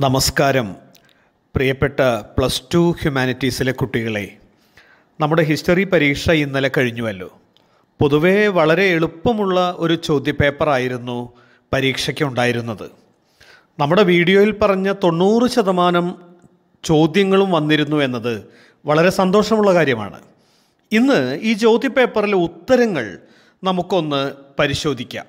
നമസ്കാരം പ്രിയപ്പെട്ട plus two ഹ്യൂമാനിറ്റീസിലെ കുട്ടികളെ നമ്മുടെ ഹിസ്റ്ററി പരീക്ഷ ഇന്നലെ കഴിഞ്ഞുവല്ലോ പൊതുവേ വളരെ എളുപ്പമുള്ള ഒരു ചോദ്യപേപ്പറായിരുന്നു പരീക്ഷയ്ക്ക് ഉണ്ടായിരുന്നത് നമ്മുടെ വീഡിയോയിൽ പറഞ്ഞ തൊണ്ണൂറ് ശതമാനം ചോദ്യങ്ങളും വന്നിരുന്നു എന്നത് വളരെ സന്തോഷമുള്ള കാര്യമാണ് ഇന്ന് ഈ ചോദ്യപേപ്പറിലെ ഉത്തരങ്ങൾ നമുക്കൊന്ന് പരിശോധിക്കാം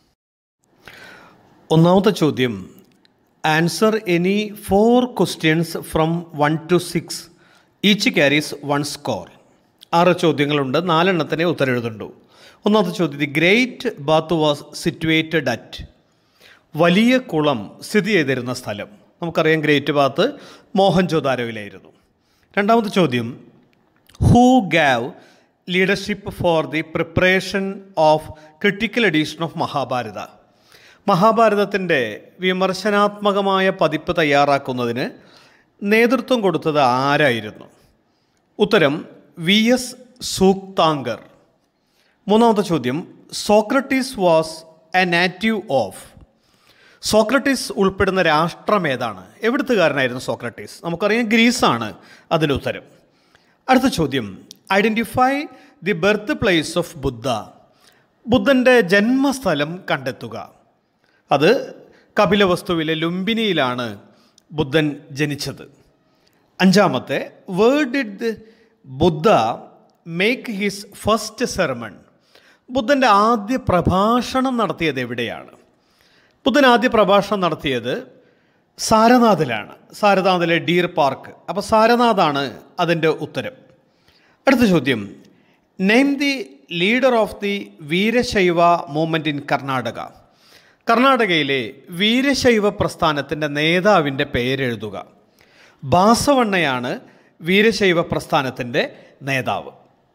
ഒന്നാമത്തെ ചോദ്യം answer any four questions from one to six each carries one score ആറ് ചോദ്യങ്ങളുണ്ട് നാലെണ്ണത്തിനെ ഉത്തരെഴുതുണ്ടു ഒന്നാമത്തെ ചോദ്യം the great bath was situated at വലിയ കുളം സ്ഥിതി ചെയ്തിരുന്ന സ്ഥലം നമുക്കറിയാം ഗ്രേറ്റ് ബാത്ത് മോഹൻജോദാരോയിലായിരുന്നു രണ്ടാമത്തെ ചോദ്യം who gave leadership for the preparation of critical edition of Mahabharata മഹാഭാരതത്തിൻ്റെ വിമർശനാത്മകമായ പതിപ്പ് തയ്യാറാക്കുന്നതിന് നേതൃത്വം കൊടുത്തത് ആരായിരുന്നു ഉത്തരം വി എസ് സൂക്താങ്കർ മൂന്നാമത്തെ ചോദ്യം Socrates was a native of Socrates ഉൾപ്പെടുന്ന രാഷ്ട്രം ഏതാണ് എവിടുത്തുകാരനായിരുന്നു സോക്രട്ടീസ് നമുക്കറിയാം ഗ്രീസാണ് അതിൻ്റെ ഉത്തരം അടുത്ത ചോദ്യം identify the birth place of Buddha ബുദ്ധൻ്റെ ജന്മസ്ഥലം കണ്ടെത്തുക അത് കപിലവസ്തുവിലെ ലുംബിനിയിലാണ് ബുദ്ധൻ ജനിച്ചത് അഞ്ചാമത്തെ where did Buddha make his first sermon ബുദ്ധൻ്റെ ആദ്യ പ്രഭാഷണം നടത്തിയത് എവിടെയാണ് ബുദ്ധൻ ആദ്യ പ്രഭാഷണം നടത്തിയത് സാരനാഥിലാണ് സാരനാഥിലെ ഡീർ പാർക്ക് അപ്പോൾ സാരനാഥാണ് അതിൻ്റെ ഉത്തരം അടുത്ത ചോദ്യം name the leader of the Veerashaiva movement in Karnataka കർണാടകയിലെ വീരശൈവ പ്രസ്ഥാനത്തിൻ്റെ നേതാവിൻ്റെ പേരെഴുതുക ബാസവണ്ണയാണ് വീരശൈവ പ്രസ്ഥാനത്തിൻ്റെ നേതാവ്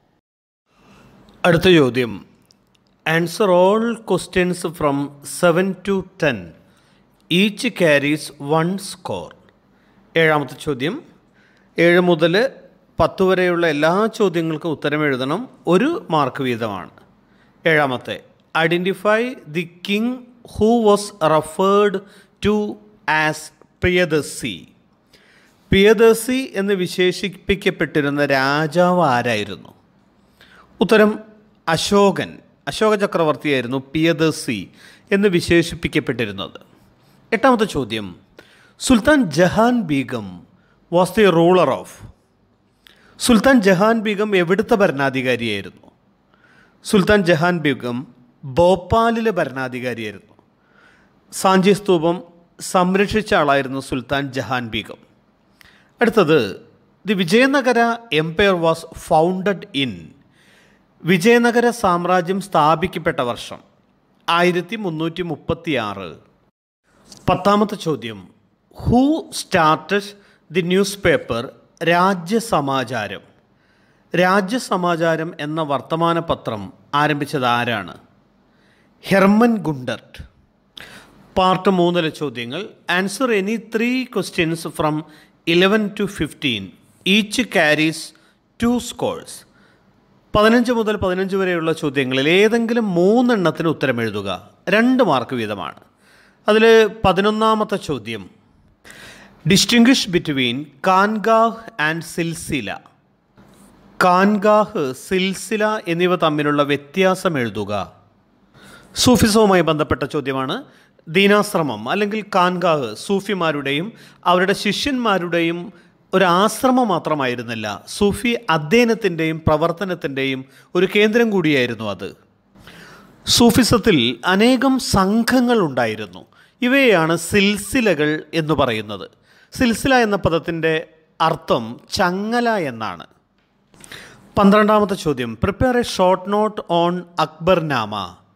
അടുത്ത ചോദ്യം answer all questions from seven to ten each carries one score ഏഴാമത്തെ ചോദ്യം ഏഴ് മുതൽ പത്ത് വരെയുള്ള എല്ലാ ചോദ്യങ്ങൾക്കും ഉത്തരം എഴുതണം ഒരു മാർക്ക് വീതമാണ് ഏഴാമത്തെ identify the king who was referred to as Priyadarshi Priyadarshi എന്ന് വിശേഷിപ്പിക്കപ്പെട്ടിരുന്ന രാജാവ് ആരായിരുന്നു ഉത്തരം അശോകൻ അശോക ചക്രവർത്തിയായിരുന്നു പ്രിയദർശി എന്ന് വിശേഷിപ്പിക്കപ്പെട്ടിരുന്നത് എട്ടാമത്തെ ചോദ്യം Sultan Jahan Begum was the ruler of Sultan Jahan Begum എവിടുത്തെ ഭരണാധികാരിയായിരുന്നു സുൽത്താൻ ജഹാൻ ബീഗം ഭോപ്പാലിലെ ഭരണാധികാരിയായിരുന്നു സാഞ്ചി സ്തൂപം സംരക്ഷിച്ച ആളായിരുന്നു സുൽത്താൻ ജഹാൻ ബീഗം അടുത്തത് the Vijayanagara empire was founded in Vijayanagara സാമ്രാജ്യം സ്ഥാപിക്കപ്പെട്ട വർഷം ആയിരത്തി മുന്നൂറ്റി മുപ്പത്തി ആറ് പത്താമത്തെ ചോദ്യം who started the newspaper Rajyasamacharam Rajyasamacharam എന്ന വർത്തമാന പത്രം ആരംഭിച്ചത് ആരാണ് ഹെർമൻ ഗുണ്ടർട്ട് പാർട്ട് മൂന്നിലെ ചോദ്യങ്ങൾ answer any three questions from eleven to fifteen each carries two scores പതിനഞ്ച് മുതൽ പതിനഞ്ച് വരെയുള്ള ചോദ്യങ്ങളിൽ ഏതെങ്കിലും മൂന്നെണ്ണത്തിന് ഉത്തരം എഴുതുക രണ്ട് മാർക്ക് വീതമാണ് അതിൽ പതിനൊന്നാമത്തെ ചോദ്യം distinguish between khanqah and silsila khanqah silsila എന്നിവ തമ്മിലുള്ള വ്യത്യാസം എഴുതുക സൂഫിസവുമായി ബന്ധപ്പെട്ട ചോദ്യമാണ് ദീനാശ്രമം അല്ലെങ്കിൽ കാൻഗാഹ് സൂഫിമാരുടെയും അവരുടെ ശിഷ്യന്മാരുടെയും ഒരു ആശ്രമം മാത്രമായിരുന്നില്ല സൂഫി അധ്യയനത്തിൻ്റെയും പ്രവർത്തനത്തിൻ്റെയും ഒരു കേന്ദ്രം കൂടിയായിരുന്നു അത് സൂഫിസത്തിൽ അനേകം സംഘങ്ങൾ ഉണ്ടായിരുന്നു ഇവയെയാണ് സിൽസിലകൾ എന്ന് പറയുന്നത് സിൽസില എന്ന പദത്തിൻ്റെ അർത്ഥം ചങ്ങല എന്നാണ് പന്ത്രണ്ടാമത്തെ ചോദ്യം prepare a short note on Akbarnama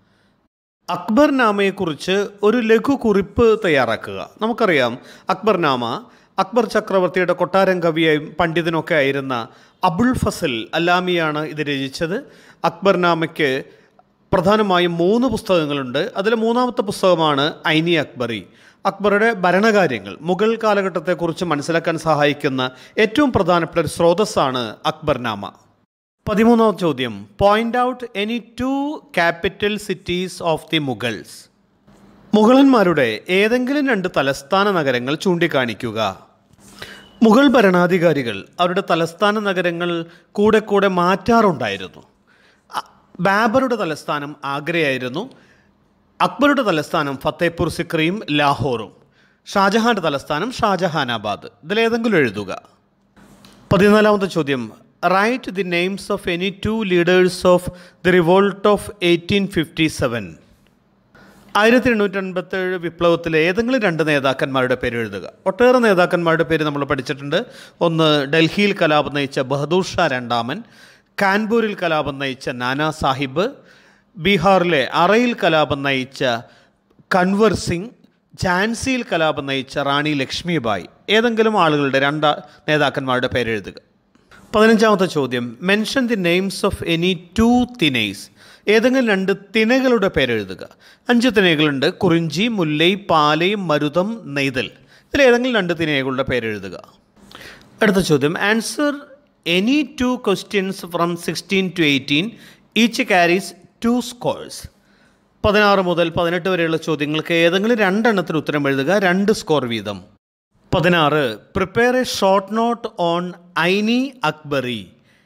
അക്ബർനാമയെക്കുറിച്ച് ഒരു ലഘു കുറിപ്പ് തയ്യാറാക്കുക നമുക്കറിയാം അക്ബർനാമ അക്ബർ ചക്രവർത്തിയുടെ കൊട്ടാരം കവിയായും പണ്ഡിതനൊക്കെ ആയിരുന്ന അബുൾ ഫസൽ അല്ലാമിയാണ് ഇത് രചിച്ചത് അക്ബർനാമയ്ക്ക് പ്രധാനമായും മൂന്ന് പുസ്തകങ്ങളുണ്ട് അതിൽ മൂന്നാമത്തെ പുസ്തകമാണ് ഐനി അക്ബറി അക്ബറുടെ ഭരണകാര്യങ്ങൾ മുഗൾ കാലഘട്ടത്തെക്കുറിച്ച് മനസ്സിലാക്കാൻ സഹായിക്കുന്ന ഏറ്റവും പ്രധാനപ്പെട്ട ഒരു സ്രോതസ്സാണ് അക്ബർനാമ പതിമൂന്നാം ചോദ്യം point out any two capital cities of the Mughals മുഗളന്മാരുടെ ഏതെങ്കിലും രണ്ട് തലസ്ഥാന നഗരങ്ങൾ ചൂണ്ടിക്കാണിക്കുക മുഗൾ ഭരണാധികാരികൾ അവരുടെ തലസ്ഥാന നഗരങ്ങൾ കൂടെ കൂടെ മാറ്റാറുണ്ടായിരുന്നു അ- ബാബറുടെ തലസ്ഥാനം ആഗ്രയായിരുന്നു അക്ബറുടെ തലസ്ഥാനം ഫത്തേപൂർ സിക്രിയും ലാഹോറും ഷാജഹാന്റെ തലസ്ഥാനം ഷാജഹാനാബാദ് ഇതിലേതെങ്കിലും എഴുതുക പതിനാലാമത്തെ ചോദ്യം write the names of any two leaders of the revolt of eighteen fifty seven ആയിരത്തി എണ്ണൂറ്റി അൻപത്തേഴ് വിപ്ലവത്തിലെ ഏതെങ്കിലും രണ്ട് നേതാക്കന്മാരുടെ പേര് എഴുതുക ഒട്ടേറെ നേതാക്കന്മാരുടെ പേര് നമ്മൾ പഠിച്ചിട്ടുണ്ട് ഒന്ന് ഡൽഹിയിൽ കലാപം നയിച്ച ബഹദൂർ ഷാ രണ്ടാമൻ കാൻപൂരിൽ കലാപം നയിച്ച നാനാ സാഹിബ് ബീഹാറിലെ അറയിൽ കലാപം നയിച്ച കൻവർ സിംഗ് ഝാൻസിയിൽ കലാപം നയിച്ച റാണി ലക്ഷ്മിബായി ഏതെങ്കിലും ആളുകളുടെ രണ്ട് നേതാക്കന്മാരുടെ പേര് എഴുതുക പതിനഞ്ചാമത്തെ ചോദ്യം mention the names of any two tinais ഏതെങ്കിലും രണ്ട് തിനകളുടെ പേരെഴുതുക അഞ്ച് തിനകളുണ്ട് കുറിഞ്ചി മുല്ലൈ പാലൈ മരുതം നെയ്തൽ ഇതിൽ ഏതെങ്കിലും രണ്ട് തിനകളുടെ പേരെഴുതുക അടുത്ത ചോദ്യം answer any two questions from sixteen to eighteen each carries two scores പതിനാറ് മുതൽ പതിനെട്ട് വരെയുള്ള ചോദ്യങ്ങൾക്ക് ഏതെങ്കിലും രണ്ടെണ്ണത്തിന് ഉത്തരം എഴുതുക രണ്ട് സ്കോർ വീതം പതിനാറ് prepare a short note on Aini Akbari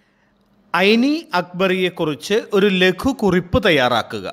Aini അക്ബറിയെക്കുറിച്ച് ഒരു ലഘു കുറിപ്പ് തയ്യാറാക്കുക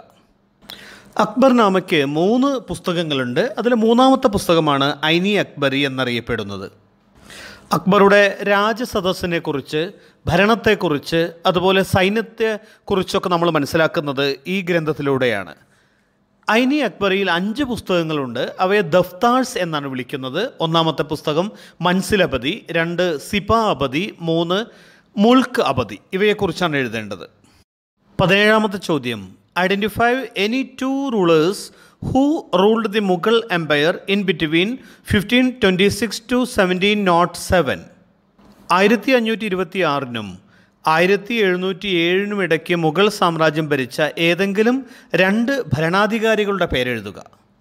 അക്ബർ നാമയ്ക്ക് മൂന്ന് പുസ്തകങ്ങളുണ്ട് അതിൽ മൂന്നാമത്തെ പുസ്തകമാണ് ഐനി അക്ബറി എന്നറിയപ്പെടുന്നത് അക്ബറുടെ രാജസദസ്സിനെ കുറിച്ച് ഭരണത്തെക്കുറിച്ച് അതുപോലെ സൈന്യത്തെക്കുറിച്ചൊക്കെ നമ്മൾ മനസ്സിലാക്കുന്നത് ഈ ഗ്രന്ഥത്തിലൂടെയാണ് ഐനി അക്ബറിയിൽ അഞ്ച് പുസ്തകങ്ങളുണ്ട് അവയെ ദഫ്താഴ്സ് എന്നാണ് വിളിക്കുന്നത് ഒന്നാമത്തെ പുസ്തകം മൻസിലപതി രണ്ട് സിപ അപതി മൂന്ന് മുൾക്ക് അപതി ഇവയെക്കുറിച്ചാണ് എഴുതേണ്ടത് പതിനേഴാമത്തെ ചോദ്യം identify any two rulers who ruled the Mughal empire in between fifteen twenty six to seventeen naught seven ആയിരത്തി അഞ്ഞൂറ്റി ഇരുപത്തി ആറിനും ആയിരത്തി എഴുന്നൂറ്റി ഏഴിനും ഇടയ്ക്ക് മുഗൾ സാമ്രാജ്യം ഭരിച്ച ഏതെങ്കിലും രണ്ട് ഭരണാധികാരികളുടെ പേരെഴുതുക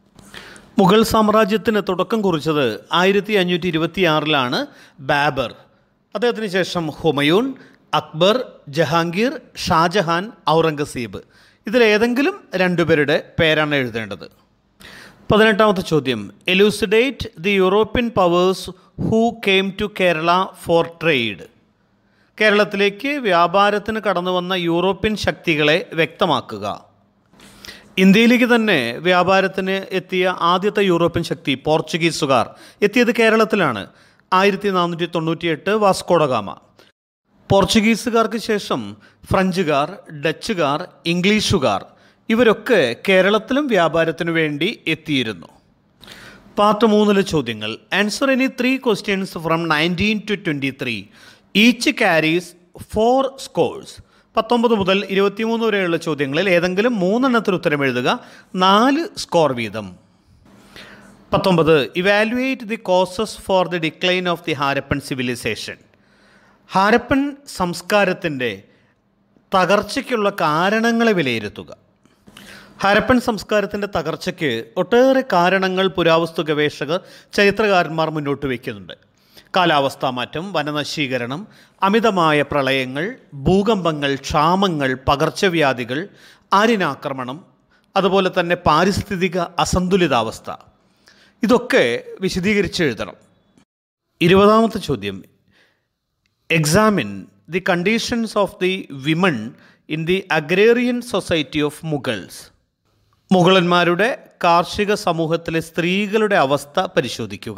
മുഗൾ സാമ്രാജ്യത്തിന് തുടക്കം കുറിച്ചത് ആയിരത്തി അഞ്ഞൂറ്റി ഇരുപത്തി ആറിലാണ് ബാബർ അദ്ദേഹത്തിന് ശേഷം ഹുമയൂൺ അക്ബർ ജഹാംഗീർ ഷാജഹാൻ ഔറംഗസീബ് ഇതിലേതെങ്കിലും രണ്ടുപേരുടെ പേരാണ് എഴുതേണ്ടത് പതിനെട്ടാമത്തെ ചോദ്യം elucidate the European powers who came to Kerala for trade കേരളത്തിലേക്ക് വ്യാപാരത്തിന് കടന്നു വന്ന യൂറോപ്യൻ ശക്തികളെ വ്യക്തമാക്കുക ഇന്ത്യയിലേക്ക് തന്നെ വ്യാപാരത്തിന് എത്തിയ ആദ്യത്തെ യൂറോപ്യൻ ശക്തി പോർച്ചുഗീസുകാർ എത്തിയത് കേരളത്തിലാണ് ആയിരത്തി നാനൂറ്റി തൊണ്ണൂറ്റിയെട്ട് വാസ്കോഡഗാമ പോർച്ചുഗീസുകാർക്ക് ശേഷം ഫ്രഞ്ചുകാർ ഡച്ചുകാർ ഇംഗ്ലീഷുകാർ ഇവരൊക്കെ കേരളത്തിലും വ്യാപാരത്തിനു വേണ്ടി എത്തിയിരുന്നു പാർട്ട് മൂന്നിലെ ചോദ്യങ്ങൾ answer any three questions from nineteen to twenty three each carries four scores പത്തൊമ്പത് മുതൽ ഇരുപത്തിമൂന്ന് വരെയുള്ള ചോദ്യങ്ങളിൽ ഏതെങ്കിലും മൂന്നെണ്ണത്തിന് ഉത്തരം എഴുതുക നാല് സ്കോർ വീതം പത്തൊമ്പത് evaluate the causes for the decline of the Harappan civilization Harappan സംസ്കാരത്തിൻ്റെ തകർച്ചയ്ക്കുള്ള കാരണങ്ങളെ വിലയിരുത്തുക ഹരപ്പൻ സംസ്കാരത്തിൻ്റെ തകർച്ചയ്ക്ക് ഒട്ടേറെ കാരണങ്ങൾ പുരാവസ്തു ഗവേഷകർ ചരിത്രകാരന്മാർ മുന്നോട്ട് വയ്ക്കുന്നുണ്ട് കാലാവസ്ഥാ മാറ്റം വനനശീകരണം അമിതമായ പ്രളയങ്ങൾ ഭൂകമ്പങ്ങൾ ക്ഷാമങ്ങൾ പകർച്ചവ്യാധികൾ ആര്യനാക്രമണം അതുപോലെ തന്നെ പാരിസ്ഥിതിക അസന്തുലിതാവസ്ഥ ഇതൊക്കെ വിശദീകരിച്ച് എഴുതണം ഇരുപതാമത്തെ ചോദ്യം examine the conditions of the women in the agrarian society of Mughals മുഗളന്മാരുടെ കാർഷിക സമൂഹത്തിലെ സ്ത്രീകളുടെ അവസ്ഥ പരിശോധിക്കുക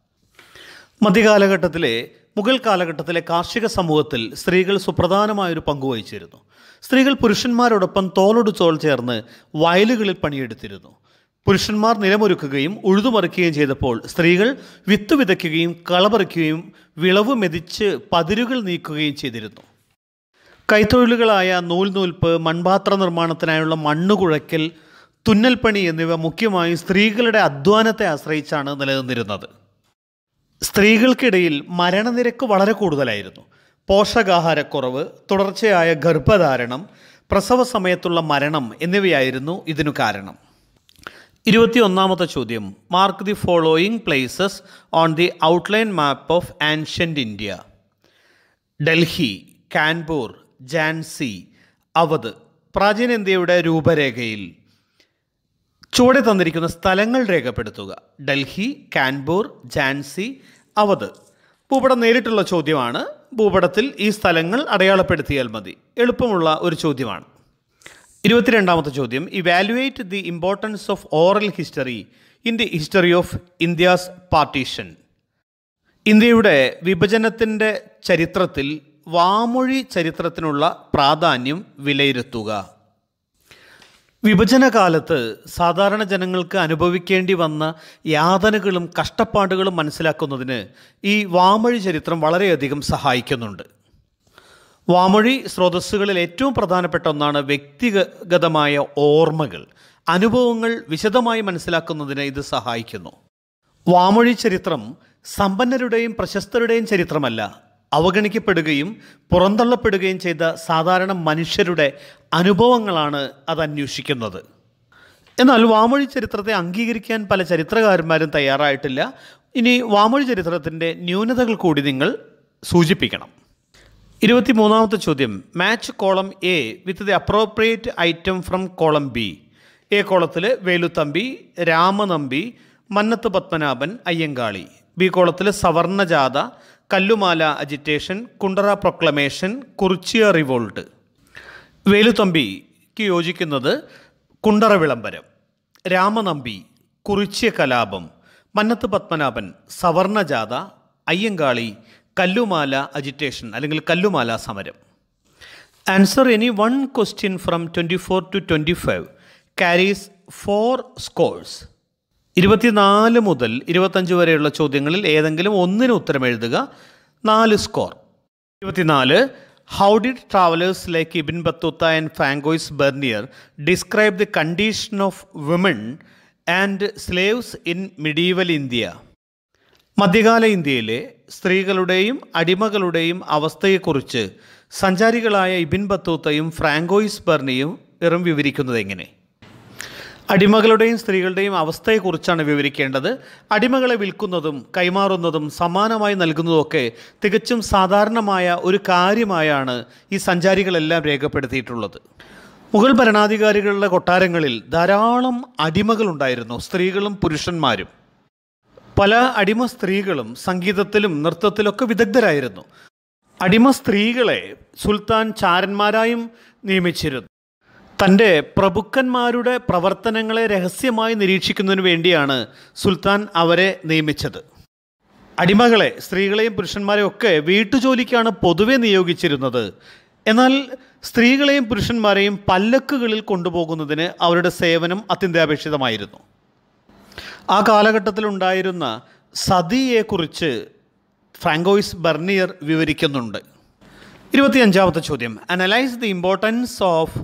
മധ്യകാലഘട്ടത്തിലെ മുഗൾ കാലഘട്ടത്തിലെ കാർഷിക സമൂഹത്തിൽ സ്ത്രീകൾ സുപ്രധാനമായൊരു പങ്ക് വഹിച്ചിരുന്നു സ്ത്രീകൾ പുരുഷന്മാരോടൊപ്പം തോളോട് തോൾ ചേർന്ന് വയലുകളിൽ പണിയെടുത്തിരുന്നു പുരുഷന്മാർ നിലമൊരുക്കുകയും ഉഴുതുമറിക്കുകയും ചെയ്തപ്പോൾ സ്ത്രീകൾ വിത്ത് വിതയ്ക്കുകയും കളപറിക്കുകയും വിളവ് മെതിച്ച് പതിരുകൾ നീക്കുകയും ചെയ്തിരുന്നു കൈത്തൊഴിലുകളായ നൂൽ നൂൽപ്പ് മൺപാത്ര നിർമ്മാണത്തിനായുള്ള മണ്ണ് കുഴയ്ക്കൽ തുന്നൽപ്പണി എന്നിവ മുഖ്യമായും സ്ത്രീകളുടെ അധ്വാനത്തെ ആശ്രയിച്ചാണ് നിലനിന്നിരുന്നത് സ്ത്രീകൾക്കിടയിൽ മരണനിരക്ക് വളരെ കൂടുതലായിരുന്നു പോഷകാഹാരക്കുറവ് തുടർച്ചയായ ഗർഭധാരണം പ്രസവ സമയത്തുള്ള മരണം എന്നിവയായിരുന്നു ഇതിനു കാരണം ഇരുപത്തിയൊന്നാമത്തെ ചോദ്യം mark the following places on the outline map of ancient India Delhi Kanpur Jhansi Awadh പ്രാചീന ഇന്ത്യയുടെ രൂപരേഖയിൽ ചുവടെ തന്നിരിക്കുന്ന സ്ഥലങ്ങൾ രേഖപ്പെടുത്തുക ഡൽഹി കാൻപൂർ ഝാൻസി അവധ് ഭൂപടം നേരിട്ടുള്ള ചോദ്യമാണ് ഭൂപടത്തിൽ ഈ സ്ഥലങ്ങൾ അടയാളപ്പെടുത്തിയാൽ മതി എളുപ്പമുള്ള ഒരു ചോദ്യമാണ് ഇരുപത്തിരണ്ടാമത്തെ ചോദ്യം evaluate the importance of oral history in the history of India's partition ഇന്ത്യയുടെ വിഭജനത്തിൻ്റെ ചരിത്രത്തിൽ വാമൊഴി ചരിത്രത്തിനുള്ള പ്രാധാന്യം വിലയിരുത്തുക വിഭജനകാലത്ത് സാധാരണ ജനങ്ങൾക്ക് അനുഭവിക്കേണ്ടി വന്ന യാതനകളും കഷ്ടപ്പാടുകളും മനസ്സിലാക്കുന്നതിന് ഈ വാമൊഴി ചരിത്രം വളരെയധികം സഹായിക്കുന്നുണ്ട് വാമൊഴി സ്രോതസ്സുകളിൽ ഏറ്റവും പ്രധാനപ്പെട്ട ഒന്നാണ് വ്യക്തിഗതമായ ഓർമ്മകൾ അനുഭവങ്ങൾ വിശദമായി മനസ്സിലാക്കുന്നതിന് ഇത് സഹായിക്കുന്നു വാമൊഴി ചരിത്രം സമ്പന്നരുടെയും പ്രശസ്തരുടെയും ചരിത്രമല്ല അവഗണിക്കപ്പെടുകയും പുറന്തള്ളപ്പെടുകയും ചെയ്ത സാധാരണ മനുഷ്യരുടെ അനുഭവങ്ങളാണ് അത് അന്വേഷിക്കുന്നത് എന്നാൽ വാമൊഴി ചരിത്രത്തെ അംഗീകരിക്കാൻ പല ചരിത്രകാരന്മാരും തയ്യാറായിട്ടില്ല ഇനി വാമൊഴി ചരിത്രത്തിൻ്റെ ന്യൂനതകൾ കൂടി നിങ്ങൾ സൂചിപ്പിക്കണം ഇരുപത്തി മൂന്നാമത്തെ ചോദ്യം match column A with the appropriate item from column B A കോളത്തിൽ വേലുത്തമ്പി രാമനമ്പി മന്നത്ത് പത്മനാഭൻ അയ്യങ്കാളി ബി കോളത്തിൽ Savarnajatha Kallumala agitation Kundara proclamation Kurichiya revolt വേലുത്തമ്പിക്ക് യോജിക്കുന്നത് കുണ്ടറ വിളംബരം രാമനമ്പി കുറിച്യ കലാപം മന്നത്ത് പത്മനാഭൻ സവർണജാഥ അയ്യങ്കാളി കല്ലുമാല അജിറ്റേഷൻ അല്ലെങ്കിൽ കല്ലുമാല സമരം answer any one question from twenty four to twenty five carries four scores ഇരുപത്തിനാല് മുതൽ ഇരുപത്തഞ്ച് വരെയുള്ള ചോദ്യങ്ങളിൽ ഏതെങ്കിലും ഒന്നിന് ഉത്തരം എഴുതുക നാല് സ്കോർ ഇരുപത്തിനാല് how did travellers like Ibn Battuta and Francois Bernier describe the condition of women and slaves in medieval India മധ്യകാല ഇന്ത്യയിലെ സ്ത്രീകളുടെയും അടിമകളുടെയും അവസ്ഥയെക്കുറിച്ച് സഞ്ചാരികളായ ഇബിൻ ബത്തൂത്തയും ഫ്രാങ്കോയിസ് ബെർണിയും ഇറും വിവരിക്കുന്നത് എങ്ങനെ അടിമകളുടെയും സ്ത്രീകളുടെയും അവസ്ഥയെക്കുറിച്ചാണ് വിവരിക്കേണ്ടത് അടിമകളെ വിൽക്കുന്നതും കൈമാറുന്നതും സമാനമായി നൽകുന്നതുമൊക്കെ തികച്ചും സാധാരണമായ ഒരു കാര്യമായാണ് ഈ സഞ്ചാരികളെല്ലാം രേഖപ്പെടുത്തിയിട്ടുള്ളത് മുഗൾ ഭരണാധികാരികളുടെ കൊട്ടാരങ്ങളിൽ ധാരാളം അടിമകളുണ്ടായിരുന്നു സ്ത്രീകളും പുരുഷന്മാരും പല അടിമ സ്ത്രീകളും സംഗീതത്തിലും നൃത്തത്തിലൊക്കെ വിദഗ്ധരായിരുന്നു അടിമ സ്ത്രീകളെ സുൽത്താൻ ചാരന്മാരായും നിയമിച്ചിരുന്നു തൻ്റെ പ്രഭുക്കന്മാരുടെ പ്രവർത്തനങ്ങളെ രഹസ്യമായി നിരീക്ഷിക്കുന്നതിന് വേണ്ടിയാണ് സുൽത്താൻ അവരെ നിയമിച്ചത് അടിമകളെ സ്ത്രീകളെയും പുരുഷന്മാരെയും ഒക്കെ വീട്ടുജോലിക്കാണ് പൊതുവെ നിയോഗിച്ചിരുന്നത് എന്നാൽ സ്ത്രീകളെയും പുരുഷന്മാരെയും പല്ലക്കുകളിൽ കൊണ്ടുപോകുന്നതിന് അവരുടെ സേവനം അത്യന്താപേക്ഷിതമായിരുന്നു ആ കാലഘട്ടത്തിലുണ്ടായിരുന്ന സതിയെക്കുറിച്ച് ഫ്രാങ്കോയിസ് ബർണിയർ വിവരിക്കുന്നുണ്ട് ഇരുപത്തിയഞ്ചാമത്തെ ചോദ്യം analyse the importance of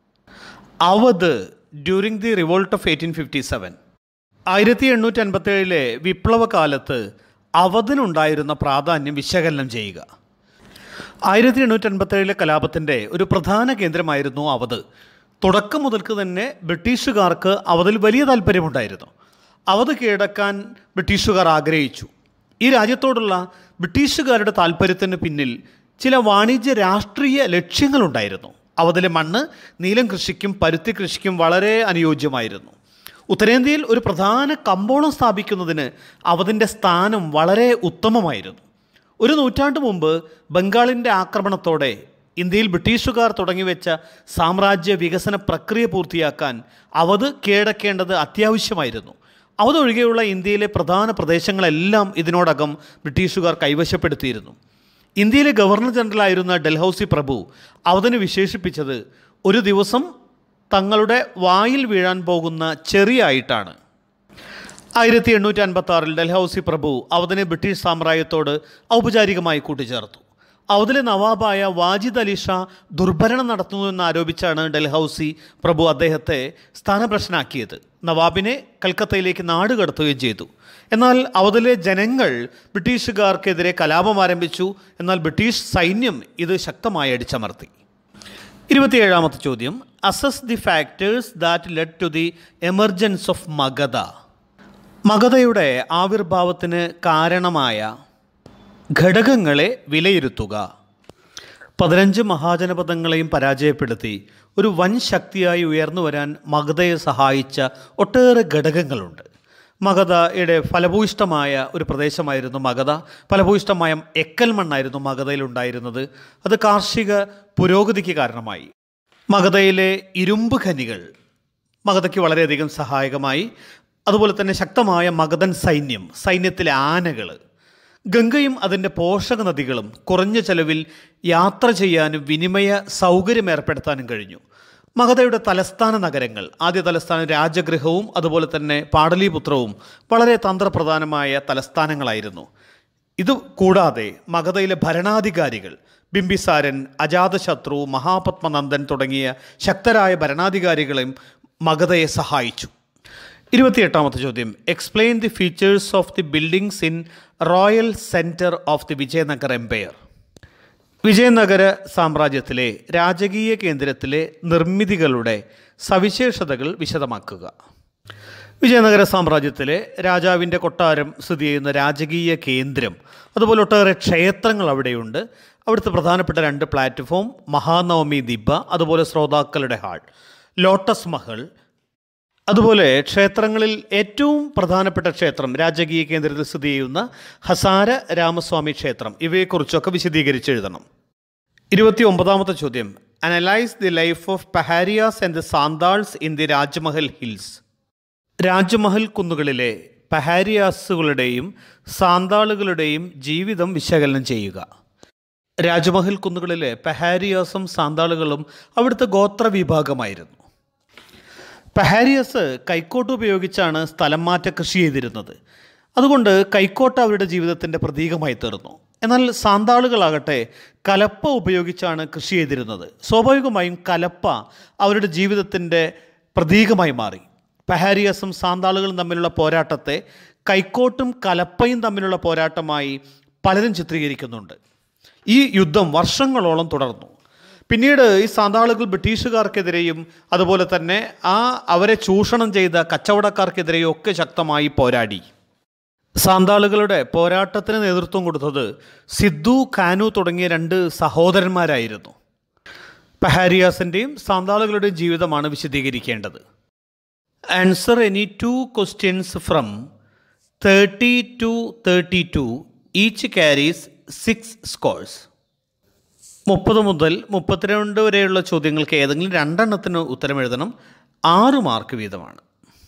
Awadh during the revolt of eighteen fifty seven ആയിരത്തി എണ്ണൂറ്റി അൻപത്തേഴിലെ വിപ്ലവകാലത്ത് അവധിനുണ്ടായിരുന്ന പ്രാധാന്യം വിശകലനം ചെയ്യുക ആയിരത്തി എണ്ണൂറ്റി അൻപത്തേഴിലെ കലാപത്തിൻ്റെ ഒരു പ്രധാന കേന്ദ്രമായിരുന്നു അവധ് തുടക്കം മുതൽക്ക് തന്നെ ബ്രിട്ടീഷുകാർക്ക് അവധിൽ വലിയ താല്പര്യമുണ്ടായിരുന്നു അവധ് കീഴടക്കാൻ ബ്രിട്ടീഷുകാർ ആഗ്രഹിച്ചു ഈ രാജ്യത്തോടുള്ള ബ്രിട്ടീഷുകാരുടെ താല്പര്യത്തിന് പിന്നിൽ ചില വാണിജ്യ രാഷ്ട്രീയ ലക്ഷ്യങ്ങളുണ്ടായിരുന്നു അവതിലെ മണ്ണ് നീലം കൃഷിക്കും പരുത്തി കൃഷിക്കും വളരെ അനുയോജ്യമായിരുന്നു ഉത്തരേന്ത്യയിൽ ഒരു പ്രധാന കമ്പോളം സ്ഥാപിക്കുന്നതിന് അവതിൻ്റെ സ്ഥാനം വളരെ ഉത്തമമായിരുന്നു ഒരു നൂറ്റാണ്ട് മുമ്പ് ബംഗാളിൻ്റെ ആക്രമണത്തോടെ ഇന്ത്യയിൽ ബ്രിട്ടീഷുകാർ തുടങ്ങിവെച്ച സാമ്രാജ്യ വികസന പ്രക്രിയ പൂർത്തിയാക്കാൻ അവത് കീഴടക്കേണ്ടത് അത്യാവശ്യമായിരുന്നു അവതൊഴികെയുള്ള ഇന്ത്യയിലെ പ്രധാന പ്രദേശങ്ങളെല്ലാം ഇതിനോടകം ബ്രിട്ടീഷുകാർ കൈവശപ്പെടുത്തിയിരുന്നു ഇന്ത്യയിലെ ഗവർണർ ജനറലായിരുന്ന ഡൽഹൌസി പ്രഭു അവതിന് വിശേഷിപ്പിച്ചത് ഒരു ദിവസം തങ്ങളുടെ വായിൽ വീഴാൻ പോകുന്ന ചെറിയായിട്ടാണ് ആയിരത്തി എണ്ണൂറ്റി അൻപത്തി ആറിൽ ഡൽഹൌസി പ്രഭു അവധിനെ ബ്രിട്ടീഷ് സാമ്രാജ്യത്തോട് ഔപചാരികമായി കൂട്ടിച്ചേർത്തു അവധിലെ നവാബായ വാജിദ് അലി ഷാ ദുർഭരണം നടത്തുന്നു എന്ന് ആരോപിച്ചാണ് ഡൽഹൌസി പ്രഭു അദ്ദേഹത്തെ സ്ഥാനഭ്രഷ്ടനാക്കിയത് നവാബിനെ കൽക്കത്തയിലേക്ക് നാട് കടത്തുകയും ചെയ്തു എന്നാൽ അവധിലെ ജനങ്ങൾ ബ്രിട്ടീഷുകാർക്കെതിരെ കലാപം ആരംഭിച്ചു എന്നാൽ ബ്രിട്ടീഷ് സൈന്യം ഇത് ശക്തമായി അടിച്ചമർത്തി ഇരുപത്തിയേഴാമത്തെ ചോദ്യം assess the factors that led to the emergence of Magadha മഗധയുടെ ആവിർഭാവത്തിന് കാരണമായ ഘടകങ്ങളെ വിലയിരുത്തുക പതിനഞ്ച് മഹാജനപദങ്ങളെയും പരാജയപ്പെടുത്തി ഒരു വൻ ശക്തിയായി ഉയർന്നു വരാൻ മഗധയെ സഹായിച്ച ഒട്ടേറെ ഘടകങ്ങളുണ്ട് മഗധയുടെ ഫലഭൂയിഷ്ടമായ ഒരു പ്രദേശമായിരുന്നു മഗധ ഫലഭൂയിഷ്ടമായ എക്കൽ മണ്ണായിരുന്നു മഗധയിലുണ്ടായിരുന്നത് അത് കാർഷിക പുരോഗതിക്ക് കാരണമായി മഗധയിലെ ഇരുമ്പ് ഖനികൾ മഗധയ്ക്ക് വളരെയധികം സഹായകമായി അതുപോലെ തന്നെ ശക്തമായ മഗധൻ സൈന്യം സൈന്യത്തിലെ ആനകൾ ഗംഗയും അതിൻ്റെ പോഷക നദികളും കുറഞ്ഞ ചെലവിൽ യാത്ര ചെയ്യാനും വിനിമയ സൗകര്യം ഏർപ്പെടുത്താനും കഴിഞ്ഞു മഗധയുടെ തലസ്ഥാന നഗരങ്ങൾ ആദ്യ തലസ്ഥാനം രാജഗൃഹവും അതുപോലെ തന്നെ പാടലീപുത്രവും വളരെ തന്ത്രപ്രധാനമായ തലസ്ഥാനങ്ങളായിരുന്നു ഇത് കൂടാതെ മഗധയിലെ ഭരണാധികാരികൾ ബിംബിസാരൻ അജാതശത്രു മഹാപത്മനന്ദൻ തുടങ്ങിയ ശക്തരായ ഭരണാധികാരികളെയും മഗധയെ സഹായിച്ചു ഇരുപത്തിയെട്ടാമത്തെ ചോദ്യം explain the features of the buildings in royal centre of the Vijayanagar empire Vijayanagara സാമ്രാജ്യത്തിലെ രാജകീയ കേന്ദ്രത്തിലെ നിർമ്മിതികളുടെ സവിശേഷതകൾ വിശദമാക്കുക വിജയനഗര സാമ്രാജ്യത്തിലെ രാജാവിൻ്റെ കൊട്ടാരം സ്ഥിതി ചെയ്യുന്ന രാജകീയ കേന്ദ്രം അതുപോലെ ഒട്ടേറെ ക്ഷേത്രങ്ങൾ അവിടെയുണ്ട് അവിടുത്തെ പ്രധാനപ്പെട്ട രണ്ട് പ്ലാറ്റ്ഫോം മഹാനവമി ദിബ അതുപോലെ ശ്രോതാക്കളുടെ ഹാൾ ലോട്ടസ് മഹൽ അതുപോലെ ക്ഷേത്രങ്ങളിൽ ഏറ്റവും പ്രധാനപ്പെട്ട ക്ഷേത്രം രാജകീയ കേന്ദ്രത്തിൽ സ്ഥിതി ചെയ്യുന്ന ഹസാര രാമസ്വാമി ക്ഷേത്രം ഇവയെക്കുറിച്ചൊക്കെ വിശദീകരിച്ച് എഴുതണം ഇരുപത്തി ഒമ്പതാമത്തെ ചോദ്യം analyse the life of Paharias and the Santhals in the Rajmahal hills Rajmahal കുന്നുകളിലെ പഹാരിയാസുകളുടെയും സാന്താളുകളുടെയും ജീവിതം വിശകലനം ചെയ്യുക രാജ്മഹൽ കുന്നുകളിലെ പഹാരിയാസും സാന്താളുകളും അവിടുത്തെ ഗോത്ര വിഭാഗമായിരുന്നു പഹാരിയസ് കൈക്കോട്ട് ഉപയോഗിച്ചാണ് സ്ഥലം മാറ്റ കൃഷി ചെയ്തിരുന്നത് അതുകൊണ്ട് കൈക്കോട്ട് അവരുടെ ജീവിതത്തിൻ്റെ പ്രതീകമായി തീർന്നു എന്നാൽ സാന്താളുകളാകട്ടെ കലപ്പ ഉപയോഗിച്ചാണ് കൃഷി ചെയ്തിരുന്നത് സ്വാഭാവികമായും കലപ്പ അവരുടെ ജീവിതത്തിൻ്റെ പ്രതീകമായി മാറി പഹാരിയസും സാന്താളുകളും തമ്മിലുള്ള പോരാട്ടത്തെ കൈക്കോട്ടും കലപ്പയും തമ്മിലുള്ള പോരാട്ടമായി പലരും ചിത്രീകരിക്കുന്നുണ്ട് ഈ യുദ്ധം വർഷങ്ങളോളം തുടർന്നു പിന്നീട് ഈ സാന്താളുകൾ ബ്രിട്ടീഷുകാർക്കെതിരെയും അതുപോലെ തന്നെ ആ അവരെ ചൂഷണം ചെയ്ത കച്ചവടക്കാർക്കെതിരെയും ഒക്കെ ശക്തമായി പോരാടി സാന്താളുകളുടെ പോരാട്ടത്തിന് നേതൃത്വം കൊടുത്തത് സിദ്ധു ഖാനു തുടങ്ങിയ രണ്ട് സഹോദരന്മാരായിരുന്നു പഹാരിയാസിൻ്റെയും സാന്താളുകളുടെയും ജീവിതമാണ് വിശദീകരിക്കേണ്ടത് answer any two questions from thirty two thirty two each carries six scores മുപ്പത് മുതൽ മുപ്പത്തിരണ്ട് വരെയുള്ള ചോദ്യങ്ങൾക്ക് ഏതെങ്കിലും രണ്ടെണ്ണത്തിന് ഉത്തരം എഴുതണം ആറ് മാർക്ക് വീതമാണ്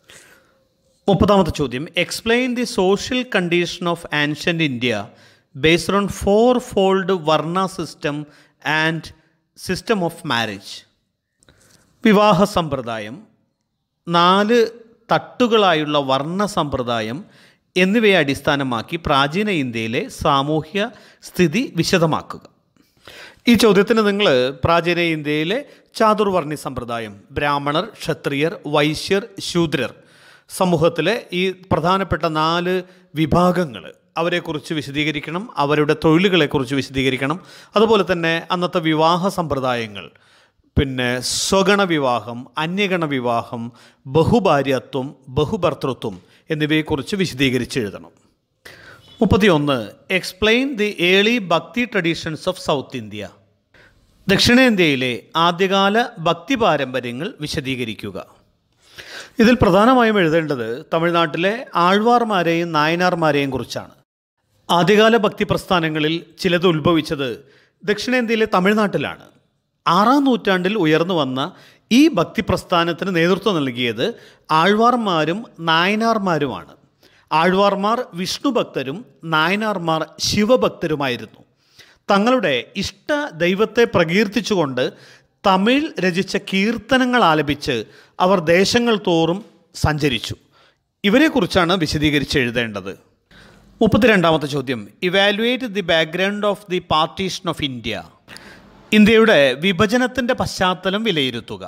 മുപ്പതാമത്തെ ചോദ്യം explain the social condition of ancient India based on fourfold varna system and system of marriage വിവാഹ സമ്പ്രദായം നാല് തട്ടുകളായുള്ള വർണ്ണ സമ്പ്രദായം എന്നിവയെ അടിസ്ഥാനമാക്കി പ്രാചീന ഇന്ത്യയിലെ സാമൂഹ്യ സ്ഥിതി വിശദമാക്കുക ഈ ചോദ്യത്തിന് നിങ്ങൾ പ്രാചീന ഇന്ത്യയിലെ ചാതുർവർണ്ണി സമ്പ്രദായം ബ്രാഹ്മണർ ക്ഷത്രിയർ വൈശ്യർ ശൂദ്രർ സമൂഹത്തിലെ ഈ പ്രധാനപ്പെട്ട നാല് വിഭാഗങ്ങൾ അവരെക്കുറിച്ച് വിശദീകരിക്കണം അവരുടെ തൊഴിലുകളെക്കുറിച്ച് വിശദീകരിക്കണം അതുപോലെ തന്നെ അന്നത്തെ വിവാഹ സമ്പ്രദായങ്ങൾ പിന്നെ സ്വഗണ വിവാഹം അന്യഗണ വിവാഹം ബഹുഭാര്യത്വം ബഹുഭർത്തൃത്വം എന്നിവയെക്കുറിച്ച് വിശദീകരിച്ച് എഴുതണം മുപ്പത്തിയൊന്ന് explain the early bhakti traditions of South India ദക്ഷിണേന്ത്യയിലെ ആദ്യകാല ഭക്തി പാരമ്പര്യങ്ങൾ വിശദീകരിക്കുക ഇതിൽ പ്രധാനമായും എഴുതേണ്ടത് തമിഴ്നാട്ടിലെ ആഴ്വാർമാരെയും നായനാർമാരെയും കുറിച്ചാണ് ആദ്യകാല ഭക്തി പ്രസ്ഥാനങ്ങളിൽ ചിലത് ഉത്ഭവിച്ചത് ദക്ഷിണേന്ത്യയിലെ തമിഴ്നാട്ടിലാണ് ആറാം നൂറ്റാണ്ടിൽ ഉയർന്നു വന്ന ഈ ഭക്തി പ്രസ്ഥാനത്തിന് നേതൃത്വം നൽകിയത് ആഴ്വാർമാരും നായനാർമാരുമാണ് ആഴ്വാർമാർ വിഷ്ണു ഭക്തരും നായനാർമാർ ശിവഭക്തരുമായിരുന്നു തങ്ങളുടെ ഇഷ്ട ദൈവത്തെ പ്രകീർത്തിച്ചുകൊണ്ട് തമിഴ് രചിച്ച കീർത്തനങ്ങൾ ആലപിച്ച് അവർ ദേശങ്ങൾ തോറും സഞ്ചരിച്ചു ഇവരെക്കുറിച്ചാണ് വിശദീകരിച്ച് എഴുതേണ്ടത് മുപ്പത്തിരണ്ടാമത്തെ ചോദ്യം evaluate the background of the partition of India ഇന്ത്യയുടെ വിഭജനത്തിൻ്റെ പശ്ചാത്തലം വിലയിരുത്തുക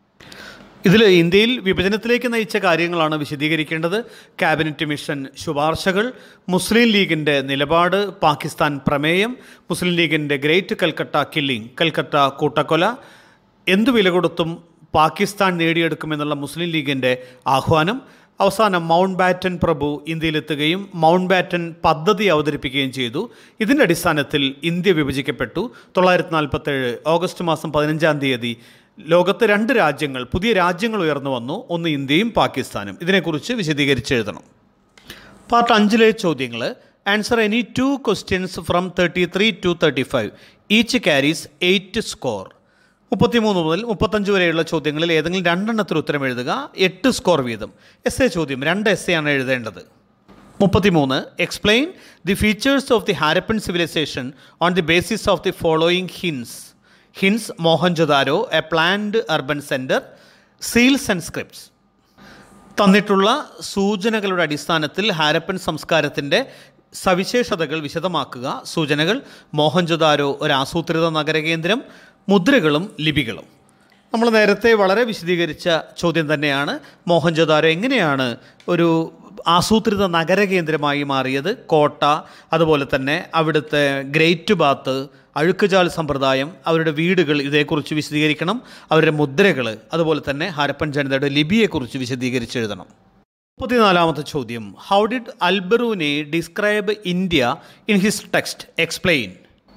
ഇതിൽ ഇന്ത്യയിൽ വിഭജനത്തിലേക്ക് നയിച്ച കാര്യങ്ങളാണ് വിശദീകരിക്കേണ്ടത് ക്യാബിനറ്റ് മിഷൻ ശുപാർശകൾ മുസ്ലിം ലീഗിൻ്റെ നിലപാട് പാകിസ്ഥാൻ പ്രമേയം മുസ്ലിം ലീഗിൻ്റെ ഗ്രേറ്റ് കൽക്കട്ട കില്ലിംഗ് കൽക്കട്ട കൂട്ടക്കൊല എന്തു വില കൊടുത്തും പാകിസ്ഥാൻ നേടിയെടുക്കുമെന്നുള്ള മുസ്ലിം ലീഗിൻ്റെ ആഹ്വാനം അവസാനം മൗണ്ട് ബാറ്റൻ പ്രഭു ഇന്ത്യയിലെത്തുകയും മൗണ്ട് ബാറ്റൻ പദ്ധതി അവതരിപ്പിക്കുകയും ചെയ്തു ഇതിൻ്റെ അടിസ്ഥാനത്തിൽ ഇന്ത്യ വിഭജിക്കപ്പെട്ടു തൊള്ളായിരത്തി നാൽപ്പത്തേഴ് ഓഗസ്റ്റ് മാസം പതിനഞ്ചാം തീയതി ലോകത്ത് രണ്ട് രാജ്യങ്ങൾ പുതിയ രാജ്യങ്ങൾ ഉയർന്നു വന്നു ഒന്ന് ഇന്ത്യയും പാകിസ്ഥാനും ഇതിനെക്കുറിച്ച് വിശദീകരിച്ച് എഴുതണം പാർട്ട് അഞ്ചിലെ ചോദ്യങ്ങൾ answer any two questions from thirty three to thirty five each carries eight score മുപ്പത്തിമൂന്ന് മുതൽ മുപ്പത്തഞ്ച് വരെയുള്ള ചോദ്യങ്ങളിൽ ഏതെങ്കിലും രണ്ടെണ്ണത്തിൽ ഉത്തരം എഴുതുക എട്ട് സ്കോർ വീതം എസ് എ ചോദ്യം രണ്ട് എസ് എ ആണ് എഴുതേണ്ടത് മുപ്പത്തിമൂന്ന് explain the features of the Harappan civilization on the basis of the following hints hints Mohenjodaro a planned urban centre seals and scripts തന്നിട്ടുള്ള സൂചനകളുടെ അടിസ്ഥാനത്തിൽ ഹാരപ്പൻ സംസ്കാരത്തിൻ്റെ സവിശേഷതകൾ വിശദമാക്കുക സൂചനകൾ മോഹൻജൊദാരോ ഒരു ആസൂത്രിത നഗരകേന്ദ്രം മുദ്രകളും ലിപികളും നമ്മൾ നേരത്തെ വളരെ വിശദീകരിച്ച ചോദ്യം തന്നെയാണ് മോഹൻജൊദാരോ എങ്ങനെയാണ് ഒരു ആസൂത്രിത നഗരകേന്ദ്രമായി മാറിയത് കോട്ട അതുപോലെ തന്നെ അവിടുത്തെ ഗ്രേറ്റ് ബാത്ത് അഴുക്കുചാൽ സമ്പ്രദായം അവരുടെ വീടുകൾ ഇതേക്കുറിച്ച് വിശദീകരിക്കണം അവരുടെ മുദ്രകൾ അതുപോലെ തന്നെ ഹരപ്പൻ ജനതയുടെ ലിപിയെക്കുറിച്ച് വിശദീകരിച്ച് എഴുതണം മുപ്പത്തിനാലാമത്തെ ചോദ്യം how did Alberuni describe India in his text explain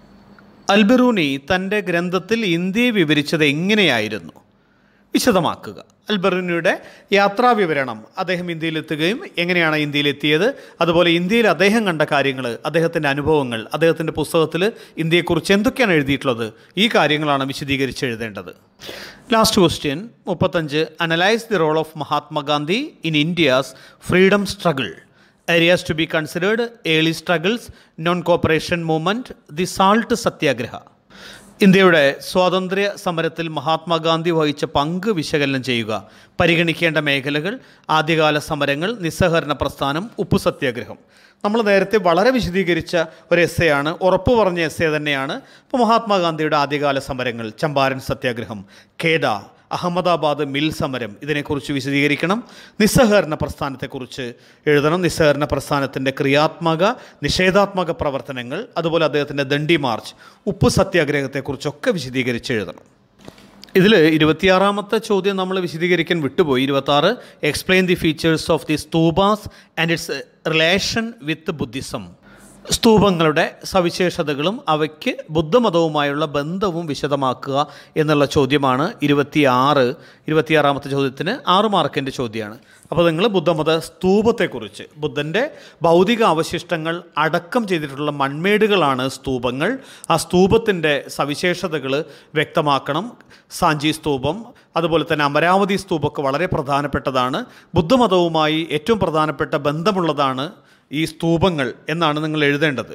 Alberuni തൻ്റെ ഗ്രന്ഥത്തിൽ ഇന്ത്യയെ വിവരിച്ചത് എങ്ങനെയായിരുന്നു വിശദമാക്കുക അൽബറൂനിയുടെ യാത്രാ വിവരണം അദ്ദേഹം ഇന്ത്യയിലെത്തുകയും എങ്ങനെയാണ് ഇന്ത്യയിലെത്തിയത് അതുപോലെ ഇന്ത്യയിൽ അദ്ദേഹം കണ്ട കാര്യങ്ങൾ അദ്ദേഹത്തിൻ്റെ അനുഭവങ്ങൾ അദ്ദേഹത്തിൻ്റെ പുസ്തകത്തിൽ ഇന്ത്യയെക്കുറിച്ച് എന്തൊക്കെയാണ് എഴുതിയിട്ടുള്ളത് ഈ കാര്യങ്ങളാണ് വിശദീകരിച്ച് എഴുതേണ്ടത് ലാസ്റ്റ് ക്വസ്റ്റ്യൻ മുപ്പത്തഞ്ച് analyse the role of Mahatma Gandhi in India's freedom struggle areas to be considered early struggles non cooperation movement the salt satyagraha ഇന്ത്യയുടെ സ്വാതന്ത്ര്യ സമരത്തിൽ മഹാത്മാഗാന്ധി വഹിച്ച പങ്ക് വിശകലനം ചെയ്യുക പരിഗണിക്കേണ്ട മേഖലകൾ ആദ്യകാല സമരങ്ങൾ നിസ്സഹകരണ പ്രസ്ഥാനം ഉപ്പു സത്യാഗ്രഹം നമ്മൾ നേരത്തെ വളരെ വിശദീകരിച്ച ഒരു എസ് ആണ് ഉറപ്പു പറഞ്ഞ എസ് തന്നെയാണ് ഇപ്പോൾ മഹാത്മാഗാന്ധിയുടെ ആദ്യകാല സമരങ്ങൾ ചമ്പാരൻ സത്യാഗ്രഹം ഖേദ അഹമ്മദാബാദ് മിൽ സമരം ഇതിനെക്കുറിച്ച് വിശദീകരിക്കണം നിസ്സഹകരണ പ്രസ്ഥാനത്തെക്കുറിച്ച് എഴുതണം നിസ്സഹകരണ പ്രസ്ഥാനത്തിൻ്റെ ക്രിയാത്മക നിഷേധാത്മക പ്രവർത്തനങ്ങൾ അതുപോലെ അദ്ദേഹത്തിൻ്റെ ദണ്ഡി മാർച്ച് ഉപ്പ് സത്യാഗ്രഹത്തെക്കുറിച്ചൊക്കെ വിശദീകരിച്ച് എഴുതണം ഇതിൽ ഇരുപത്തിയാറാമത്തെ ചോദ്യം നമ്മൾ വിശദീകരിക്കാൻ വിട്ടുപോയി ഇരുപത്താറ് explain the features of the stupas and its relation with Buddhism സ്തൂപങ്ങളുടെ സവിശേഷതകളും അവയ്ക്ക് ബുദ്ധമതവുമായുള്ള ബന്ധവും വിശദമാക്കുക എന്നുള്ള ചോദ്യമാണ് ഇരുപത്തിയാറ് ഇരുപത്തിയാറാമത്തെ ചോദ്യത്തിന് ആറ് മാർക്കിൻ്റെ ചോദ്യമാണ് അപ്പോൾ നിങ്ങൾ ബുദ്ധമത സ്തൂപത്തെക്കുറിച്ച് ബുദ്ധൻ്റെ ഭൗതിക അവശിഷ്ടങ്ങൾ അടക്കം ചെയ്തിട്ടുള്ള മൺമേടുകളാണ് സ്തൂപങ്ങൾ ആ സ്തൂപത്തിൻ്റെ സവിശേഷതകൾ വ്യക്തമാക്കണം സാഞ്ചി സ്തൂപം അതുപോലെ തന്നെ അമരാവതി സ്തൂപമൊക്കെ വളരെ പ്രധാനപ്പെട്ടതാണ് ബുദ്ധമതവുമായി ഏറ്റവും പ്രധാനപ്പെട്ട ബന്ധമുള്ളതാണ് ഈ സ്തൂപങ്ങൾ എന്നാണ് നിങ്ങൾ എഴുതേണ്ടത്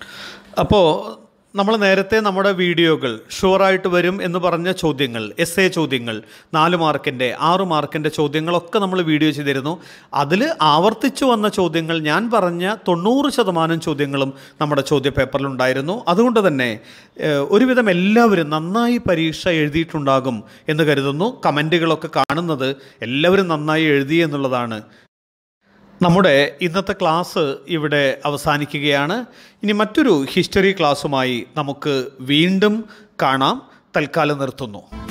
അപ്പോൾ നമ്മൾ നേരത്തെ നമ്മുടെ വീഡിയോകൾ ഷുവറായിട്ട് വരും എന്ന് പറഞ്ഞ ചോദ്യങ്ങൾ എസ് എ ചോദ്യങ്ങൾ നാല് മാർക്കിൻ്റെ ആറ് മാർക്കിൻ്റെ ചോദ്യങ്ങളൊക്കെ നമ്മൾ വീഡിയോ ചെയ്തിരുന്നു അതിൽ ആവർത്തിച്ചു വന്ന ചോദ്യങ്ങൾ ഞാൻ പറഞ്ഞ തൊണ്ണൂറ് ശതമാനം ചോദ്യങ്ങളും നമ്മുടെ ചോദ്യ പേപ്പറിലുണ്ടായിരുന്നു അതുകൊണ്ട് തന്നെ ഏഹ്, ഒരുവിധം എല്ലാവരും നന്നായി പരീക്ഷ എഴുതിയിട്ടുണ്ടാകും എന്ന് കരുതുന്നു കമൻറ്റുകളൊക്കെ കാണുന്നത് എല്ലാവരും നന്നായി എഴുതി എന്നുള്ളതാണ് നമ്മുടെ ഇന്നത്തെ ക്ലാസ് ഇവിടെ അവസാനിക്കുകയാണ് ഇനി മറ്റൊരു ഹിസ്റ്ററി ക്ലാസ്സുമായി നമുക്ക് വീണ്ടും കാണാം തൽക്കാലം നിർത്തുന്നു